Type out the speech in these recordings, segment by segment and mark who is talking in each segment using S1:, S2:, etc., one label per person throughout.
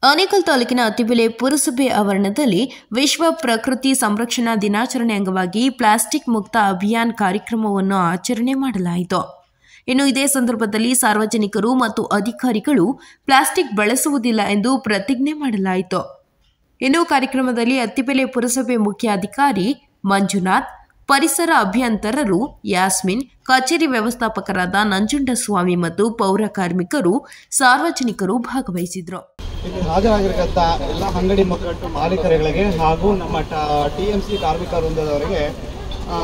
S1: ಆನೇಕಲ್ ತಾಲೂಕಿನ ಅತ್ತಿಬೆಲೆ ಪುರಸಭೆ ಆವರಣದಲ್ಲಿ ವಿಶ್ವ ಪ್ರಕೃತಿ ಸಂರಕ್ಷಣಾ ದಿನಾಚರಣೆ ಅಂಗವಾಗಿ ಪ್ಲಾಸ್ಟಿಕ್ ಮುಕ್ತ ಅಭಿಯಾನ್ ಕಾರ್ಯಕ್ರಮವನ್ನು ಆಚರಣೆ ಮಾಡಲಾಯಿತು ಇನ್ನು ಇದೇ ಸಂದರ್ಭದಲ್ಲಿ ಸಾರ್ವಜನಿಕರು ಮತ್ತು ಅಧಿಕಾರಿಗಳು ಪ್ಲಾಸ್ಟಿಕ್ ಬಳಸುವುದಿಲ್ಲ ಎಂದು ಪ್ರತಿಜ್ಞೆ ಮಾಡಲಾಯಿತು ಇನ್ನು ಕಾರ್ಯಕ್ರಮದಲ್ಲಿ ಅತ್ತಿಬೆಲೆ ಪುರಸಭೆ ಮುಖ್ಯಾಧಿಕಾರಿ ಮಂಜುನಾಥ್ ಪರಿಸರ ಅಭಿಯಂತರರು ಯಾಸ್ಮಿನ್ ಕಚೇರಿ ವ್ಯವಸ್ಥಾಪಕರಾದ ನಂಜುಂಡಸ್ವಾಮಿ ಮತ್ತು ಪೌರ ಕಾರ್ಮಿಕರು ಸಾರ್ವಜನಿಕರು ಭಾಗವಹಿಸಿದ್ರು
S2: ಇಲ್ಲಿ ಹಾಜರಾಗಿರ್ತಕ್ಕಂಥ ಎಲ್ಲ ಅಂಗಡಿ ಮುಖಂಡರು ಮಾಲೀಕರುಗಳಿಗೆ ಹಾಗೂ ನಮ್ಮ ಟಿ ಎಂ ಸಿ ಕಾರ್ಮಿಕ ವೃಂದದವರಿಗೆ ಆ,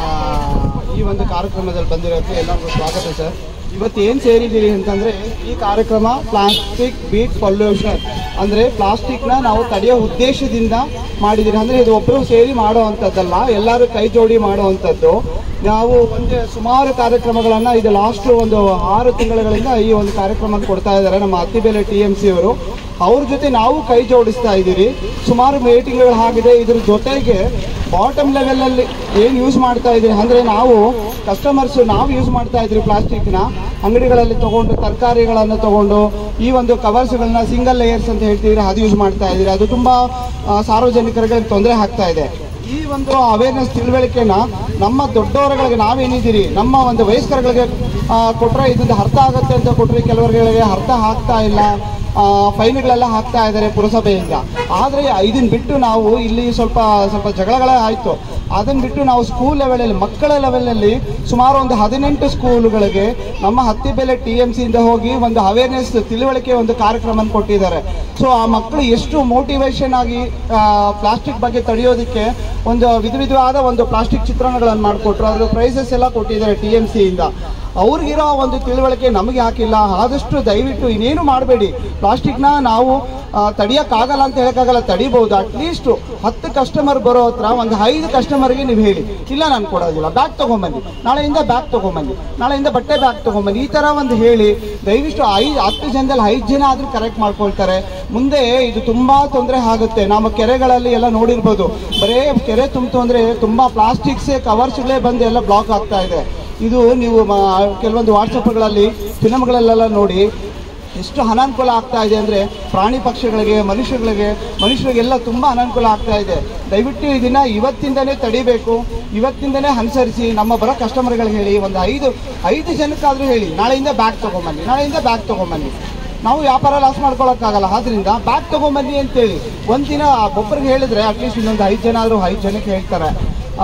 S2: ಈ ಒಂದು ಕಾರ್ಯಕ್ರಮದಲ್ಲಿ ಬಂದಿರೋಕ್ಕೆ ಎಲ್ಲರಿಗೂ ಸ್ವಾಗತ ಸರ್ ಇವತ್ತು ಏನು ಸೇರಿದ್ದೀರಿ ಅಂತಂದರೆ ಈ ಕಾರ್ಯಕ್ರಮ ಪ್ಲಾಸ್ಟಿಕ್ ಬೀಟ್ ಪೊಲ್ಯೂಷನ್ ಅಂದರೆ ಪ್ಲಾಸ್ಟಿಕ್ನ ನಾವು ತಡೆಯೋ ಉದ್ದೇಶದಿಂದ ಮಾಡಿದ್ದೀರಿ ಅಂದರೆ ಇದು ಒಬ್ಬರು ಸೇರಿ ಮಾಡೋ ಅಂಥದ್ದಲ್ಲ ಎಲ್ಲರೂ ಕೈ ಜೋಡಿ ಮಾಡೋ ಅಂಥದ್ದು ನಾವು ಒಂದು ಸುಮಾರು ಕಾರ್ಯಕ್ರಮಗಳನ್ನು ಇದು ಲಾಸ್ಟ್ ಒಂದು ಆರು ತಿಂಗಳುಗಳಿಂದ ಈ ಒಂದು ಕಾರ್ಯಕ್ರಮ ಕೊಡ್ತಾ ಇದ್ದಾರೆ ನಮ್ಮ ಅತ್ತಿಬೇಲೆ ಟಿ ಎಂ ಸಿ ಅವರು ಅವ್ರ ಜೊತೆ ನಾವು ಕೈ ಜೋಡಿಸ್ತಾ ಇದ್ದೀರಿ ಸುಮಾರು ಮೀಟಿಂಗ್ಗಳು ಆಗಿದೆ ಇದ್ರ ಜೊತೆಗೆ ಬಾಟಮ್ ಲೆವೆಲಲ್ಲಿ ಏನು ಯೂಸ್ ಮಾಡ್ತಾ ಇದ್ದೀರಿ ಅಂದರೆ ನಾವು ಕಸ್ಟಮರ್ಸ್ ನಾವು ಯೂಸ್ ಮಾಡ್ತಾ ಇದ್ದೀರಿ ಪ್ಲಾಸ್ಟಿಕ್ನ ಅಂಗಡಿಗಳಲ್ಲಿ ತಗೊಂಡು ತರಕಾರಿಗಳನ್ನು ತಗೊಂಡು ಈ ಒಂದು ಕವರ್ಸ್ಗಳನ್ನ ಸಿಂಗಲ್ ಲೇಯರ್ಸ್ ಅಂತ ಹೇಳ್ತಿದ್ರೆ ಅದು ಯೂಸ್ ಮಾಡ್ತಾ ಇದ್ದೀರಿ ಅದು ತುಂಬ ಆ, ಸಾರ್ವಜನಿಕರಿಗೆ ತೊಂದರೆ ಆಗ್ತಾ ಇದೆ ಈ ಒಂದು ಅವೇರ್ನೆಸ್ ತಿಳುವಳಿಕೆನ ನಮ್ಮ ದೊಡ್ಡವರುಗಳಿಗೆ ನಾವೇನಿದ್ದೀರಿ ನಮ್ಮ ಒಂದು ವಯಸ್ಕರುಗಳಿಗೆ ಕೊಟ್ಟರೆ ಇದರಿಂದ ಅರ್ಥ ಆಗುತ್ತೆ ಅಂತ ಕೊಟ್ಟರೆ ಕೆಲವರುಗಳಿಗೆ ಅರ್ಥ ಆಗ್ತಾ ಇಲ್ಲ ಆ, ಫೈನ್ಗಳೆಲ್ಲ ಹಾಕ್ತಾ ಇದ್ದಾರೆ ಪುರಸಭೆಯಿಂದ ಆದರೆ ಇದನ್ನ ಬಿಟ್ಟು ನಾವು ಇಲ್ಲಿ ಸ್ವಲ್ಪ ಸ್ವಲ್ಪ ಜಗಳಗಳೇ ಆಯಿತು ಅದನ್ನು ಬಿಟ್ಟು ನಾವು ಸ್ಕೂಲ್ ಲೆವೆಲಲ್ಲಿ ಮಕ್ಕಳ ಲೆವೆಲಲ್ಲಿ ಸುಮಾರು ಒಂದು ಹದಿನೆಂಟು ಸ್ಕೂಲುಗಳಿಗೆ ನಮ್ಮ ಹತ್ತಿಬೆಲೆ ಟಿ ಎಮ್ ಸಿಯಿಂದ ಹೋಗಿ ಒಂದು ಅವೇರ್ನೆಸ್ ತಿಳುವಳಿಕೆ ಒಂದು ಕಾರ್ಯಕ್ರಮ ಕೊಟ್ಟಿದ್ದಾರೆ ಸೊ ಆ ಮಕ್ಕಳು ಎಷ್ಟು ಮೋಟಿವೇಶನ್ ಆಗಿ ಪ್ಲಾಸ್ಟಿಕ್ ಬಗ್ಗೆ ತಡೆಯೋದಕ್ಕೆ ಒಂದು ವಿಧ ವಿಧವಾದ ಒಂದು ಪ್ಲಾಸ್ಟಿಕ್ ಚಿತ್ರಣಗಳನ್ನು ಮಾಡಿಕೊಟ್ರು ಅದ್ರ ಪ್ರೈಸಸ್ ಎಲ್ಲ ಕೊಟ್ಟಿದ್ದಾರೆ ಟಿ ಎಮ್ ಸಿಯಿಂದ ಅವ್ರಿಗಿರೋ ಒಂದು ತಿಳುವಳಿಕೆ ನಮಗೆ ಹಾಕಿಲ್ಲ ಆದಷ್ಟು ದಯವಿಟ್ಟು ಇನ್ನೇನು ಮಾಡಬೇಡಿ ಪ್ಲಾಸ್ಟಿಕ್ನ ನಾವು ಆ, ತಡಿಯೋಕ್ಕಾಗಲ್ಲ ಅಂತ ಹೇಳೋಕ್ಕಾಗಲ್ಲ ತಡಿಬೋದು ಅಟ್ಲೀಸ್ಟ್ ಹತ್ತು ಕಸ್ಟಮರ್ ಬರೋ ಹತ್ರ ಒಂದು ಐದು ಕಸ್ಟಮರ್ಗೆ ನೀವು ಹೇಳಿ ಇಲ್ಲ ನಾನು ಕೊಡೋದಿಲ್ಲ ಬ್ಯಾಗ್ ತೊಗೊಂಬನ್ನಿ ನಾಳೆಯಿಂದ ಬ್ಯಾಗ್ ತೊಗೊಂಬನ್ನಿ ನಾಳೆಯಿಂದ ಬಟ್ಟೆ ಬ್ಯಾಗ್ ತೊಗೊಂಬನ್ನಿ ಈ ಥರ ಒಂದು ಹೇಳಿ ದಯವಿಟ್ಟು ಐದು ಹತ್ತು ಜನದಲ್ಲಿ ಐದು ಜನ ಆದರೂ ಕರೆಕ್ಟ್ ಮಾಡ್ಕೊಳ್ತಾರೆ ಮುಂದೆ ಇದು ತುಂಬ ತೊಂದರೆ ಆಗುತ್ತೆ ನಮ್ಮ ಕೆರೆಗಳಲ್ಲಿ ಎಲ್ಲ ನೋಡಿರ್ಬೋದು ಬರೇ ಕೆರೆ ತುಂಬಿತು ಅಂದರೆ ತುಂಬ ಪ್ಲಾಸ್ಟಿಕ್ಸೇ ಕವರ್ಸ್ಗಳೇ ಬಂದು ಎಲ್ಲ ಬ್ಲಾಕ್ ಆಗ್ತಾ ಇದೆ ಇದು ನೀವು ಮ- ಕೆಲವೊಂದು ವಾಟ್ಸಪ್ಗಳಲ್ಲಿ ಫಿಲಮ್ಗಳಲ್ಲೆಲ್ಲ ನೋಡಿ ಎಷ್ಟು ಅನಾನುಕೂಲ ಆಗ್ತಾ ಇದೆ ಅಂದರೆ ಪ್ರಾಣಿ ಪಕ್ಷಿಗಳಿಗೆ ಮನುಷ್ಯಗಳಿಗೆ ಮನುಷ್ಯರಿಗೆಲ್ಲ ತುಂಬ ಅನಾನುಕೂಲ ಆಗ್ತಾ ಇದೆ ದಯವಿಟ್ಟು ಇದನ್ನು ಇವತ್ತಿಂದನೇ ತಡಿಬೇಕು ಇವತ್ತಿಂದನೇ ಅನುಸರಿಸಿ ನಮ್ಮ ಬರೋ ಕಸ್ಟಮರ್ಗಳಿಗೆ ಹೇಳಿ ಒಂದು ಐದು ಐದು ಜನಕ್ಕಾದರೂ ಹೇಳಿ ನಾಳೆಯಿಂದ ಬ್ಯಾಗ್ ತೊಗೊಂಬನ್ನಿ ನಾಳೆಯಿಂದ ಬ್ಯಾಗ್ ತೊಗೊಂಬನ್ನಿ ನಾವು ವ್ಯಾಪಾರ ಲಾಸ್ ಮಾಡ್ಕೊಳಕ್ಕಾಗಲ್ಲ ಆದ್ರಿಂದ ಬ್ಯಾಗ್ ತೊಗೊಂಬನ್ನಿ ಅಂತೇಳಿ ಒಂದಿನ ಒಬ್ಬರಿಗೆ ಹೇಳಿದ್ರೆ ಅಟ್ಲೀಸ್ಟ್ ಇನ್ನೊಂದು ಐದು ಜನ ಆದರೂ ಐದು ಜನಕ್ಕೆ ಹೇಳ್ತಾರೆ ಆ,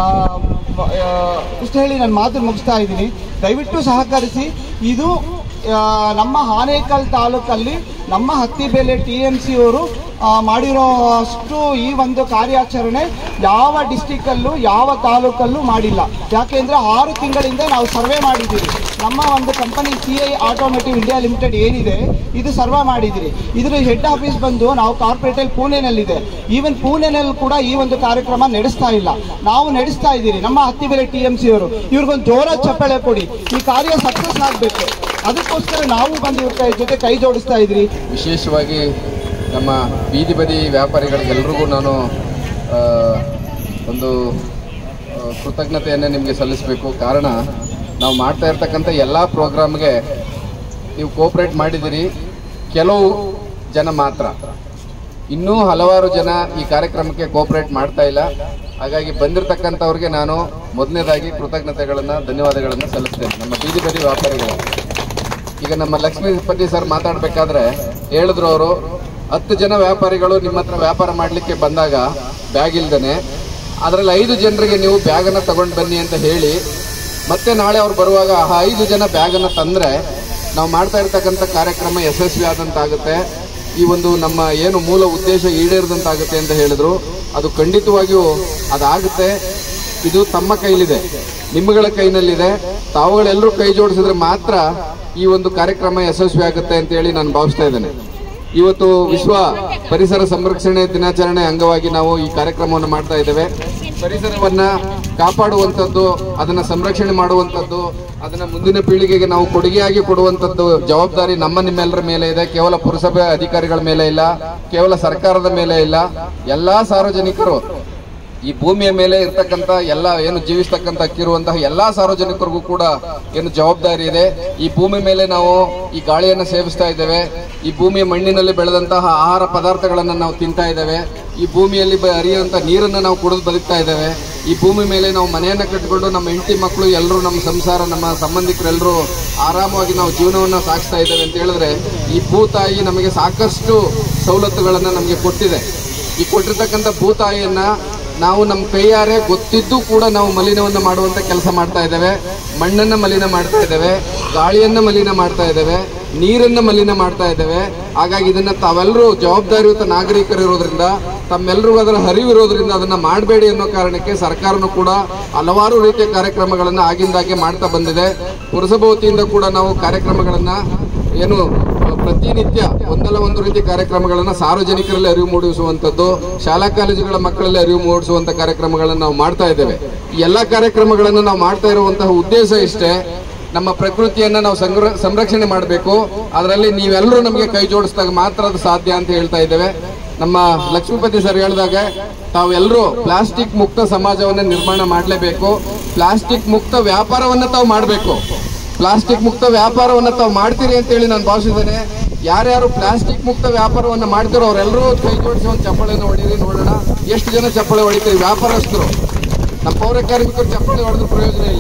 S2: ಆ, ಇಷ್ಟು ಹೇಳಿ ನಾನು ಮಾತು ಮುಗಿಸ್ತಾ ಇದ್ದೀನಿ ದಯವಿಟ್ಟು ಸಹಕರಿಸಿ ಇದು ಆ, ನಮ್ಮ ಆನೇಕಲ್ ತಾಲೂಕಲ್ಲಿ ನಮ್ಮ ಹತ್ತಿಬೇಲೆ ಟಿ ಎಮ್ ಸಿ ಅವರು ಮಾಡಿರೋ ಅಷ್ಟು ಈ ಒಂದು ಕಾರ್ಯಾಚರಣೆ ಯಾವ ಡಿಸ್ಟಿಕ್ಕಲ್ಲೂ ಯಾವ ತಾಲೂಕಲ್ಲೂ ಮಾಡಿಲ್ಲ ಯಾಕೆಂದರೆ ಆರು ತಿಂಗಳಿಂದ ನಾವು ಸರ್ವೆ ಮಾಡಿದ್ದೀವಿ ನಮ್ಮ ಒಂದು company C I automotive India limited ಏನಿದೆ ಇದು ಸರ್ವೆ ಮಾಡಿದ್ದೀರಿ ಇದರ ಹೆಡ್ ಆಫೀಸ್ ಬಂದು ನಾವು ಕಾರ್ಪೊರೇಟಲ್ಲಿ ಪುಣೆನಲ್ಲಿದೆ ಈವನ್ ಪುಣೆನಲ್ಲಿ ಕೂಡ ಈ ಒಂದು ಕಾರ್ಯಕ್ರಮ ನಡೆಸ್ತಾ ಇಲ್ಲ ನಾವು ನಡೆಸ್ತಾ ಇದ್ದೀರಿ ನಮ್ಮ ಹತ್ತಿಬೇಲೆ ಟಿ ಎಮ್ ಸಿ ಅವರು ಇವ್ರಿಗೊಂದು ಜೋರ ಚಪ್ಪಾಳೆ ಕೊಡಿ ಈ ಕಾರ್ಯ ಸಕ್ಸಸ್ ಆಗಬೇಕು ಅದಕ್ಕೋಸ್ಕರ ನಾವು ಬಂದು ಇವ್ರ ಕೈ ಜೊತೆ ಕೈ ಜೋಡಿಸ್ತಾ ಇದ್ದೀರಿ
S3: ವಿಶೇಷವಾಗಿ ನಮ್ಮ ಬೀದಿ ಬದಿ ವ್ಯಾಪಾರಿಗಳಿಗೆಲ್ರಿಗೂ ನಾನು ಆ, ಒಂದು ಆ, ಕೃತಜ್ಞತೆಯನ್ನು ನಿಮಗೆ ಸಲ್ಲಿಸಬೇಕು ಕಾರಣ ನಾವು ಮಾಡ್ತಾ ಇರ್ತಕ್ಕಂಥ ಎಲ್ಲ ಪ್ರೋಗ್ರಾಮ್ಗೆ ನೀವು ಕೋಪ್ರೇಟ್ ಮಾಡಿದ್ದೀರಿ ಕೆಲವು ಜನ ಮಾತ್ರ ಇನ್ನೂ ಹಲವಾರು ಜನ ಈ ಕಾರ್ಯಕ್ರಮಕ್ಕೆ ಕೋಪ್ರೇಟ್ ಮಾಡ್ತಾ ಇಲ್ಲ ಹಾಗಾಗಿ ಬಂದಿರತಕ್ಕಂಥವ್ರಿಗೆ ನಾನು ಮೊದಲನೇದಾಗಿ ಕೃತಜ್ಞತೆಗಳನ್ನು ಧನ್ಯವಾದಗಳನ್ನು ಸಲ್ಲಿಸ್ತೇನೆ ನಮ್ಮ ಬೀದಿ ಬದಿ ವ್ಯಾಪಾರಿಗಳು ಈಗ ನಮ್ಮ ಲಕ್ಷ್ಮೀಪತಿ ಸರ್ ಮಾತಾಡಬೇಕಾದ್ರೆ ಹೇಳಿದ್ರು ಅವರು ಹತ್ತು ಜನ ವ್ಯಾಪಾರಿಗಳು ನಿಮ್ಮ ಹತ್ರ ವ್ಯಾಪಾರ ಮಾಡಲಿಕ್ಕೆ ಬಂದಾಗ ಬ್ಯಾಗ್ ಇಲ್ದೇನೆ ಅದರಲ್ಲಿ ಐದು ಜನರಿಗೆ ನೀವು ಬ್ಯಾಗನ್ನು ತಗೊಂಡು ಬನ್ನಿ ಅಂತ ಹೇಳಿ ಮತ್ತೆ ನಾಳೆ ಅವ್ರು ಬರುವಾಗ ಆ ಐದು ಜನ ಬ್ಯಾಗನ್ನು ತಂದರೆ ನಾವು ಮಾಡ್ತಾ ಇರ್ತಕ್ಕಂಥ ಕಾರ್ಯಕ್ರಮ ಯಶಸ್ವಿ ಆದಂತಾಗುತ್ತೆ ಈ ಒಂದು ನಮ್ಮ ಏನು ಮೂಲ ಉದ್ದೇಶ ಈಡೇರಿದಂತಾಗುತ್ತೆ ಅಂತ ಹೇಳಿದ್ರು ಅದು ಖಂಡಿತವಾಗಿಯೂ ಅದಾಗುತ್ತೆ ಇದು ತಮ್ಮ ಕೈಲಿದೆ ನಿಮ್ಮಗಳ ಕೈನಲ್ಲಿದೆ ತಾವುಗಳೆಲ್ಲರೂ ಕೈ ಜೋಡಿಸಿದ್ರೆ ಮಾತ್ರ ಈ ಒಂದು ಕಾರ್ಯಕ್ರಮ ಯಶಸ್ವಿ ಆಗುತ್ತೆ ಅಂತ ಹೇಳಿ ನಾನು ಭಾವಿಸ್ತಾ ಇದ್ದೇನೆ ಇವತ್ತು ವಿಶ್ವ ಪರಿಸರ ಸಂರಕ್ಷಣೆ ದಿನಾಚರಣೆ ಅಂಗವಾಗಿ ನಾವು ಈ ಕಾರ್ಯಕ್ರಮವನ್ನು ಮಾಡ್ತಾ ಇದ್ದೇವೆ ಪರಿಸರವನ್ನ ಕಾಪಾಡುವಂಥದ್ದು ಅದನ್ನ ಸಂರಕ್ಷಣೆ ಮಾಡುವಂಥದ್ದು ಅದನ್ನ ಮುಂದಿನ ಪೀಳಿಗೆಗೆ ನಾವು ಕೊಡುಗೆಯಾಗಿ ಕೊಡುವಂಥದ್ದು ಜವಾಬ್ದಾರಿ ನಮ್ಮ ನಿಮ್ಮೆಲ್ಲರ ಮೇಲೆ ಇದೆ ಕೇವಲ ಪುರಸಭೆ ಅಧಿಕಾರಿಗಳ ಮೇಲೆ ಇಲ್ಲ ಕೇವಲ ಸರ್ಕಾರದ ಮೇಲೆ ಇಲ್ಲ ಎಲ್ಲಾ ಸಾರ್ವಜನಿಕರು ಈ ಭೂಮಿಯ ಮೇಲೆ ಇರ್ತಕ್ಕಂಥ ಎಲ್ಲ ಏನು ಜೀವಿಸ್ತಕ್ಕಂಥ ಹಕ್ಕಿರುವಂತಹ ಎಲ್ಲಾ ಸಾರ್ವಜನಿಕರಿಗೂ ಕೂಡ ಏನು ಜವಾಬ್ದಾರಿ ಇದೆ ಈ ಭೂಮಿ ಮೇಲೆ ನಾವು ಈ ಗಾಳಿಯನ್ನು ಸೇವಿಸ್ತಾ ಇದ್ದೇವೆ ಈ ಭೂಮಿಯ ಮಣ್ಣಿನಲ್ಲಿ ಬೆಳೆದಂತಹ ಆಹಾರ ಪದಾರ್ಥಗಳನ್ನು ನಾವು ತಿಂತಾ ಇದ್ದೇವೆ ಈ ಭೂಮಿಯಲ್ಲಿ ಬ- ಹರಿಯುವಂತ ನೀರನ್ನು ನಾವು ಕುಡಿದು ಬದುಕ್ತಾ ಇದ್ದೇವೆ ಈ ಭೂಮಿ ಮೇಲೆ ನಾವು ಮನೆಯನ್ನ ಕಟ್ಟಿಕೊಂಡು ನಮ್ಮ ಹೆಂಡತಿ ಮಕ್ಕಳು ಎಲ್ಲರೂ ನಮ್ಮ ಸಂಸಾರ ನಮ್ಮ ಸಂಬಂಧಿಕರೆಲ್ಲರೂ ಆರಾಮವಾಗಿ ನಾವು ಜೀವನವನ್ನು ಸಾಗಿಸ್ತಾ ಇದ್ದೇವೆ ಅಂತ ಹೇಳಿದ್ರೆ ಈ ಭೂತಾಯಿ ನಮಗೆ ಸಾಕಷ್ಟು ಸವಲತ್ತುಗಳನ್ನು ನಮಗೆ ಕೊಟ್ಟಿದೆ ಈ ಕೊಟ್ಟಿರ್ತಕ್ಕಂಥ ಭೂತಾಯಿಯನ್ನ ನಾವು ನಮ್ಮ ಕೈಯಾರೆ ಗೊತ್ತಿದ್ದು ಕೂಡ ನಾವು ಮಲಿನವನ್ನು ಮಾಡುವಂತ ಕೆಲಸ ಮಾಡ್ತಾ ಇದ್ದೇವೆ ಮಣ್ಣನ್ನ ಮಲಿನ ಮಾಡ್ತಾ ಇದ್ದೇವೆ ಗಾಳಿಯನ್ನ ಮಲಿನ ಮಾಡ್ತಾ ಇದ್ದೇವೆ ನೀರನ್ನ ಮಲಿನ ಮಾಡ್ತಾ ಇದ್ದೇವೆ ಹಾಗಾಗಿ ಇದನ್ನ ತಾವೆಲ್ಲರೂ ಜವಾಬ್ದಾರಿಯುತ ನಾಗರಿಕರು ಇರೋದ್ರಿಂದ ತಮ್ಮೆಲ್ಲರಿಗೂ ಅದರ ಹರಿವು ಇರೋದ್ರಿಂದ ಅದನ್ನ ಮಾಡಬೇಡಿ ಅನ್ನೋ ಕಾರಣಕ್ಕೆ ಸರ್ಕಾರನೂ ಕೂಡ ಹಲವಾರು ರೀತಿಯ ಕಾರ್ಯಕ್ರಮಗಳನ್ನ ಆಗಿಂದಾಗೆ ಮಾಡ್ತಾ ಬಂದಿದೆ ಪುರಸಭಾ ವತಿಯಿಂದ ಕೂಡ ನಾವು ಕಾರ್ಯಕ್ರಮಗಳನ್ನ ಏನು ಪ್ರತಿನಿತ್ಯ ಒಂದಲ್ಲ ಒಂದು ರೀತಿ ಕಾರ್ಯಕ್ರಮಗಳನ್ನ ಸಾರ್ವಜನಿಕರಲ್ಲಿ ಅರಿವು ಮೂಡಿಸುವಂತದ್ದು ಶಾಲಾ ಕಾಲೇಜುಗಳ ಮಕ್ಕಳಲ್ಲಿ ಅರಿವು ಮೂಡಿಸುವಂತ ಕಾರ್ಯಕ್ರಮಗಳನ್ನು ನಾವು ಮಾಡ್ತಾ ಇದ್ದೇವೆ ಈ ಎಲ್ಲಾ ಕಾರ್ಯಕ್ರಮಗಳನ್ನು ನಾವು ಮಾಡ್ತಾ ಇರುವಂತಹ ಉದ್ದೇಶ ಇಷ್ಟೇ ನಮ್ಮ ಪ್ರಕೃತಿಯನ್ನ ನಾವು ಸಂಗ್ರ- ಸಂರಕ್ಷಣೆ ಮಾಡಬೇಕು ಅದರಲ್ಲಿ ನೀವೆಲ್ಲರೂ ನಮಗೆ ಕೈ ಜೋಡಿಸಿದಾಗ ಮಾತ್ರ ಅದು ಸಾಧ್ಯ ಅಂತ ಹೇಳ್ತಾ ಇದ್ದೇವೆ ನಮ್ಮ ಲಕ್ಷ್ಮೀಪತಿ ಸರ್ ಹೇಳಿದಾಗ ತಾವೆಲ್ಲರೂ ಪ್ಲಾಸ್ಟಿಕ್ ಮುಕ್ತ ಸಮಾಜವನ್ನ ನಿರ್ಮಾಣ ಮಾಡಲೇಬೇಕು ಪ್ಲಾಸ್ಟಿಕ್ ಮುಕ್ತ ವ್ಯಾಪಾರವನ್ನ ತಾವು ಮಾಡಬೇಕು ಪ್ಲಾಸ್ಟಿಕ್ ಮುಕ್ತ ವ್ಯಾಪಾರವನ್ನ ತಾವು ಮಾಡ್ತೀರಿ ಅಂತ ಹೇಳಿ ನಾನು ಭಾವಿಸಿದ್ದೇನೆ ಯಾರ್ಯಾರು ಪ್ಲಾಸ್ಟಿಕ್ ಮುಕ್ತ ವ್ಯಾಪಾರವನ್ನ ಮಾಡ್ತಿರೋ ಅವರೆಲ್ಲರೂ ಕೈ ಜೋಡಿಸಿ ಒಂದು ಚಪ್ಪಳೆನ ಹೊಡೀರಿ ನೋಡೋಣ ಎಷ್ಟು ಜನ ಚಪ್ಪಳೆ ಹೊಡಿತೀರಿ ವ್ಯಾಪಾರಸ್ಥರು ನಮ್ಮ ಪೌರ ಕಾರ್ಮಿಕರು ಚಪ್ಪಳೆ ಹೊಡೆದ್ರು ಪ್ರಯೋಜನ ಇಲ್ಲ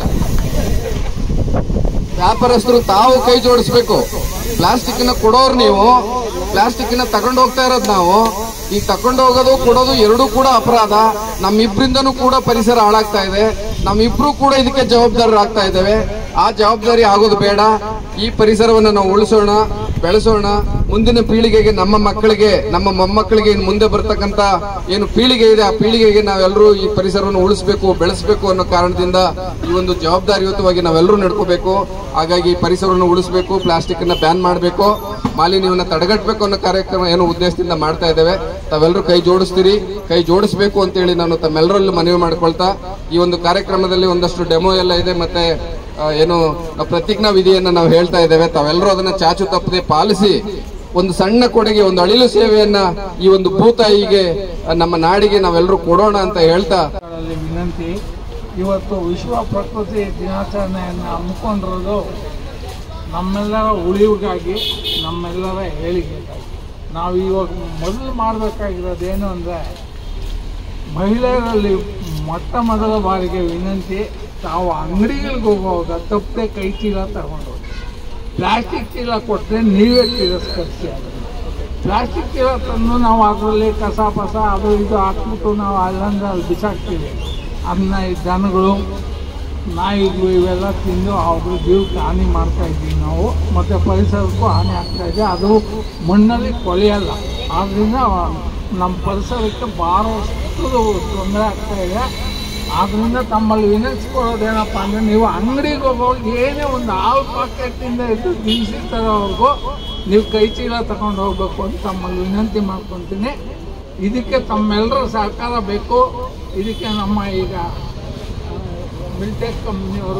S3: ವ್ಯಾಪಾರಸ್ಥರು ತಾವು ಕೈ ಜೋಡಿಸ್ಬೇಕು ಪ್ಲಾಸ್ಟಿಕ್ ನ ಕೊಡೋರು ನೀವು ಪ್ಲಾಸ್ಟಿಕ್ ನ ತಗೊಂಡು ಹೋಗ್ತಾ ಇರೋದು ನಾವು ಈ ತಗೊಂಡು ಹೋಗೋದು ಕೊಡೋದು ಎರಡೂ ಕೂಡ ಅಪರಾಧ ನಮ್ಮಿಬ್ರಿಂದನೂ ಕೂಡ ಪರಿಸರ ಹಾಳಾಗ್ತಾ ಇದೆ ನಮ್ಮಿಬ್ರು ಕೂಡ ಇದಕ್ಕೆ ಜವಾಬ್ದಾರರಾಗ್ತಾ ಇದ್ದೇವೆ ಆ ಜವಾಬ್ದಾರಿ ಆಗೋದು ಬೇಡ ಈ ಪರಿಸರವನ್ನು ನಾವು ಉಳಿಸೋಣ ಬೆಳೆಸೋಣ ಮುಂದಿನ ಪೀಳಿಗೆಗೆ ನಮ್ಮ ಮಕ್ಕಳಿಗೆ ನಮ್ಮ ಮೊಮ್ಮಕ್ಕಳಿಗೆ ಇನ್ನು ಮುಂದೆ ಬರ್ತಕ್ಕಂತ ಏನು ಪೀಳಿಗೆ ಇದೆ ಆ ಪೀಳಿಗೆಗೆ ನಾವೆಲ್ಲರೂ ಈ ಪರಿಸರವನ್ನು ಉಳಿಸಬೇಕು ಬೆಳೆಸಬೇಕು ಅನ್ನೋ ಕಾರಣದಿಂದ ಈ ಒಂದು ಜವಾಬ್ದಾರಿಯುತವಾಗಿ ನಾವೆಲ್ಲರೂ ನಡ್ಕೋಬೇಕು ಹಾಗಾಗಿ ಈ ಪರಿಸರವನ್ನು ಉಳಿಸಬೇಕು ಪ್ಲಾಸ್ಟಿಕ್ ಅನ್ನ ಬ್ಯಾನ್ ಮಾಡಬೇಕು ಮಾಲಿನ್ಯವನ್ನು ತಡೆಗಟ್ಟಬೇಕು ಅನ್ನೋ ಕಾರ್ಯಕ್ರಮ ಏನು ಉದ್ದೇಶದಿಂದ ಮಾಡ್ತಾ ಇದ್ದೇವೆ ತಾವೆಲ್ಲರೂ ಕೈ ಜೋಡಿಸ್ತೀರಿ ಕೈ ಜೋಡಿಸ್ಬೇಕು ಅಂತೇಳಿ ನಾನು ತಮ್ಮೆಲ್ಲರಲ್ಲೂ ಮನವಿ ಮಾಡ್ಕೊಳ್ತಾ ಈ ಒಂದು ಕಾರ್ಯಕ್ರಮದಲ್ಲಿ ಒಂದಷ್ಟು ಡೆಮೋ ಎಲ್ಲ ಇದೆ ಮತ್ತೆ ಆ, ಏನು ನಾವು ಪ್ರತಿಜ್ಞಾ ವಿಧಿಯನ್ನ ನಾವು ಹೇಳ್ತಾ ಇದ್ದೇವೆ ತಾವೆಲ್ಲರೂ ಅದನ್ನ ಚಾಚು ತಪ್ಪದೆ ಪಾಲಿಸಿ ಒಂದು ಸಣ್ಣ ಕೊಡುಗೆ ಒಂದು ಅಳಿಲು ಸೇವೆಯನ್ನ ಈ ಒಂದು ಭೂತಾಯಿಗೆ ಆ, ನಮ್ಮ ನಾಡಿಗೆ ನಾವೆಲ್ಲರೂ ಕೊಡೋಣ ಅಂತ ಹೇಳ್ತಾ
S4: ಗಳಲ್ಲಿ ವಿನಂತಿ ಇವತ್ತು ವಿಶ್ವ ಪ್ರಕೃತಿ ದಿನಾಚರಣೆಯನ್ನು ಹಮ್ಮಿಕೊಂಡಿರೋದು ನಮ್ಮೆಲ್ಲರ ಉಳಿವಿಗಾಗಿ ನಮ್ಮೆಲ್ಲರ ಏಳಿಗೆಗಾಗಿ ನಾವು ಇವಾಗ ಮೊದಲು ಮಾಡಬೇಕಾಗಿರೋದೇನು ಅಂದರೆ ಮಹಿಳೆಯರಲ್ಲಿ ಮೊಟ್ಟ ಮೊದಲ ಬಾರಿಗೆ ವಿನಂತಿ ತಾವು ಅಂಗಡಿಗಳಿಗೆ ಹೋಗುವಾಗ ತಪ್ಪದೆ ಕೈ ಚೀಲ ತಗೊಂಡು ಹೋಗಿ ಪ್ಲಾಸ್ಟಿಕ್ ಚೀಲ ಕೊಟ್ಟರೆ ನೀವೇ ತಿರಸ್ಕರಿಸಿ ಅದನ್ನು ಪ್ಲಾಸ್ಟಿಕ್ ಚೀಲ ತಂದು ನಾವು ಅದರಲ್ಲಿ ಕಸ ಪಸ ಅದು ಇದು ಹಾಕ್ಬಿಟ್ಟು ನಾವು ಅಲ್ಲಂದ ಅಲ್ಲಿ ಬಿಸಾಕ್ತೀವಿ ಅದನ್ನ ಈ ದನಗಳು ನಾಯಿಗಳು ಇವೆಲ್ಲ ತಿಂದು ಅವ್ರ ಜೀವಕ್ಕೆ ಹಾನಿ ಮಾಡ್ತಾ ಇದ್ದೀವಿ ನಾವು ಮತ್ತು ಪರಿಸರಕ್ಕೂ ಹಾನಿ ಆಗ್ತಾ ಇದೆ ಅದು ಮಣ್ಣಲ್ಲಿ ಕೊಳೆಯಲ್ಲ ಆದ್ದರಿಂದ ನಮ್ಮ ಪರಿಸರಕ್ಕೆ ಭಾಳಷ್ಟು ತೊಂದರೆ ಆಗ್ತಾ ಇದೆ ಆದ್ದರಿಂದ ತಮ್ಮಲ್ಲಿ ವಿನಂತಿಸ್ಕೊಳ್ಳೋದೇನಪ್ಪ ಅಂದರೆ ನೀವು ಅಂಗಡಿಗೆ ಹೋಗೋವಾಗ ಏನೇ ಒಂದು ಹಾಲು ಪಾಕೆಟ್ಟಿಂದ ಇದ್ದು ದಿನಸಿ ತರೋವರೆಗೂ ನೀವು ಕೈ ಚೀಲ ತಗೊಂಡು ಹೋಗ್ಬೇಕು ಅಂತ ತಮ್ಮಲ್ಲಿ ವಿನಂತಿ ಮಾಡ್ಕೊತೀನಿ ಇದಕ್ಕೆ ತಮ್ಮೆಲ್ಲರ ಸಹಕಾರ ಬೇಕು ಇದಕ್ಕೆ ನಮ್ಮ ಈಗ ಮಿಲ್ಟೆಕ್ ಕಂಪ್ನಿಯವರು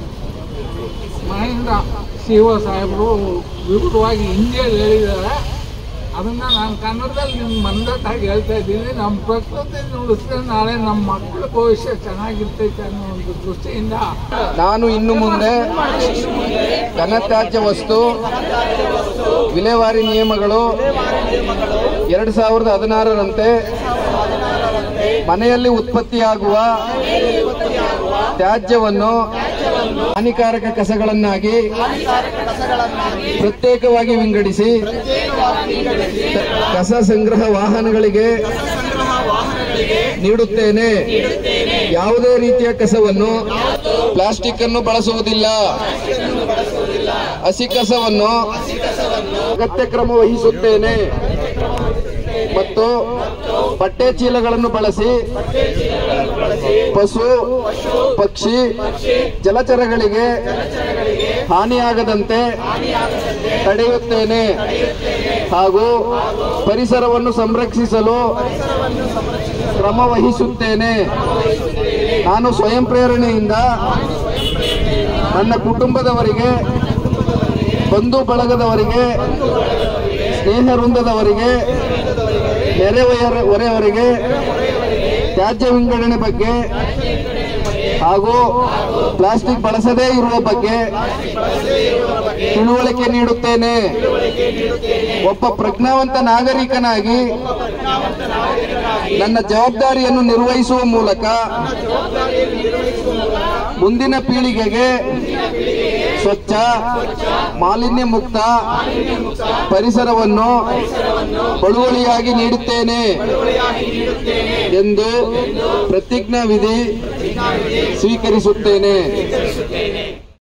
S4: ಮಹೇಂದ್ರ ಸಿ ಒ ಸಾಹೇಬರು ವಿವರವಾಗಿ ಹಿಂದಿಯಲ್ಲಿ ಹೇಳಿದ್ದಾರೆ ಅದನ್ನು ನಾನು ಕನ್ನಡದಲ್ಲಿ ನಿಮ್ಗೆ ಮಂದಟ್ಟಾಗಿ ಹೇಳ್ತಾ ಇದ್ದೀನಿ ನಮ್ಮ ಪ್ರಕೃತಿ ಉಳಿಸಿದ್ರೆ ನಾಳೆ ನಮ್ಮ ಮಕ್ಕಳ ಭವಿಷ್ಯ ಚೆನ್ನಾಗಿರ್ತೈತೆ ಅನ್ನೋ ಒಂದು ದೃಷ್ಟಿಯಿಂದ
S3: ನಾನು ಇನ್ನು ಮುಂದೆ ಘನತ್ಯಾಜ್ಯ ವಸ್ತು ವಿಲೇವಾರಿ ನಿಯಮಗಳು ಎರಡು ಸಾವಿರದ ಹದಿನಾರರಂತೆ ಮನೆಯಲ್ಲಿ ಉತ್ಪತ್ತಿಯಾಗುವ ತ್ಯಾಜ್ಯವನ್ನು ಹಾನಿಕಾರಕ ಕಸಗಳನ್ನಾಗಿ ಪ್ರತ್ಯೇಕವಾಗಿ ವಿಂಗಡಿಸಿ ಕ- ಕಸ ಸಂಗ್ರಹ ವಾಹನಗಳಿಗೆ ನೀಡುತ್ತೇನೆ ಯಾವುದೇ ರೀತಿಯ ಕಸವನ್ನು ಪ್ಲಾಸ್ಟಿಕ್ ಅನ್ನು ಬಳಸುವುದಿಲ್ಲ ಹಸಿ ಕಸವನ್ನು ಅಗತ್ಯ ಕ್ರಮ ವಹಿಸುತ್ತೇನೆ ಮತ್ತು ಬಟ್ಟೆ ಚೀಲಗಳನ್ನು ಬಳಸಿ ಪಶು ಪಕ್ಷಿ ಜಲಚರಗಳಿಗೆ ಹಾನಿಯಾಗದಂತೆ ತಡೆಯುತ್ತೇನೆ ಹಾಗೂ ಪರಿಸರವನ್ನು ಸಂರಕ್ಷಿಸಲು ಕ್ರಮ ವಹಿಸುತ್ತೇನೆ ನಾನು ಸ್ವಯಂ ಪ್ರೇರಣೆಯಿಂದ ನನ್ನ ಕುಟುಂಬದವರಿಗೆ ಬಂಧು ಬಳಗದವರಿಗೆ ಸ್ನೇಹ ವೃಂದದವರಿಗೆ ನೆರೆಹೊರೆಯವರಿಗೆ ತ್ಯಾಜ್ಯ ವಿಂಗಡಣೆ ಬಗ್ಗೆ ಹಾಗೂ ಪ್ಲಾಸ್ಟಿಕ್ ಬಳಸದೇ ಇರುವ ಬಗ್ಗೆ ತಿಳುವಳಿಕೆ ನೀಡುತ್ತೇನೆ ಒಬ್ಬ ಪ್ರಜ್ಞಾವಂತ ನಾಗರಿಕನಾಗಿ ನನ್ನ ಜವಾಬ್ದಾರಿಯನ್ನು ನಿರ್ವಹಿಸುವ ಮೂಲಕ ಮುಂದಿನ ಪೀಳಿಗೆಗೆ ಸ್ವಚ್ಛ ಮಾಲಿನ್ಯ ಮುಕ್ತ ಪರಿಸರವನ್ನು ಬಳುವಳಿಯಾಗಿ ನೀಡುತ್ತೇನೆ ಎಂದು ಪ್ರತಿಜ್ಞಾ ವಿಧಿ ಸ್ವೀಕರಿಸುತ್ತೇನೆ